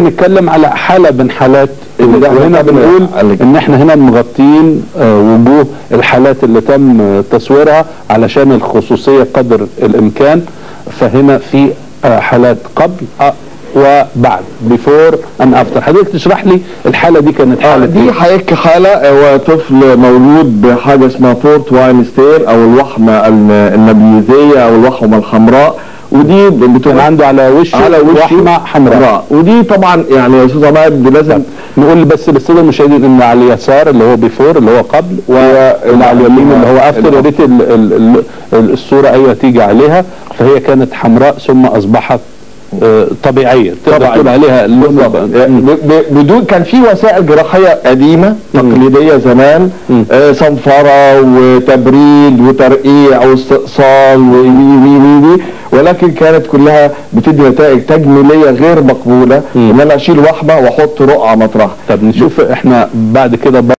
نتكلم على حالة من حالات لا، وهنا قبل- بنقول قال- ان احنا هنا مغطيين آه، وجوه الحالات اللي تم آه، تصويرها علشان الخصوصية قدر الامكان فهنا في آه، حالات قبل آه، وبعد بيفور ان افتر حضرتك تشرح لي الحالة دي كانت آه حالة دي إيه؟ حضرتك حالة هو طفل مولود بحاجة اسمها فورت واينستير أو الوحمة ال- النبيذية أو الوحمة الحمراء ودي كان بتبقى عنده على وشه على وشه وحمة حمراء ودي طبعا يعني يا استاذ عماد لازم نقول بس للساده المشاهدين ان على اليسار اللي هو بيفور اللي هو قبل واللي على اليمين اللي هو افتر يا ريت ال- ال- ال- ال- الصوره ايوه تيجي عليها فهي كانت حمراء ثم اصبحت آه، طبيعيه تقدر طبعاً. تقول عليها اللون ب- ب- بدون كان في وسائل جراحيه قديمه تقليديه زمان مم. آه، صنفره وتبريد وترقيع واستئصال وي وي وي وي ولكن كانت كلها بتدي نتائج تجميليه غير مقبوله مم. ان انا اشيل وحمه واحط رقعه مطرحها طب نشوف احنا بعد كده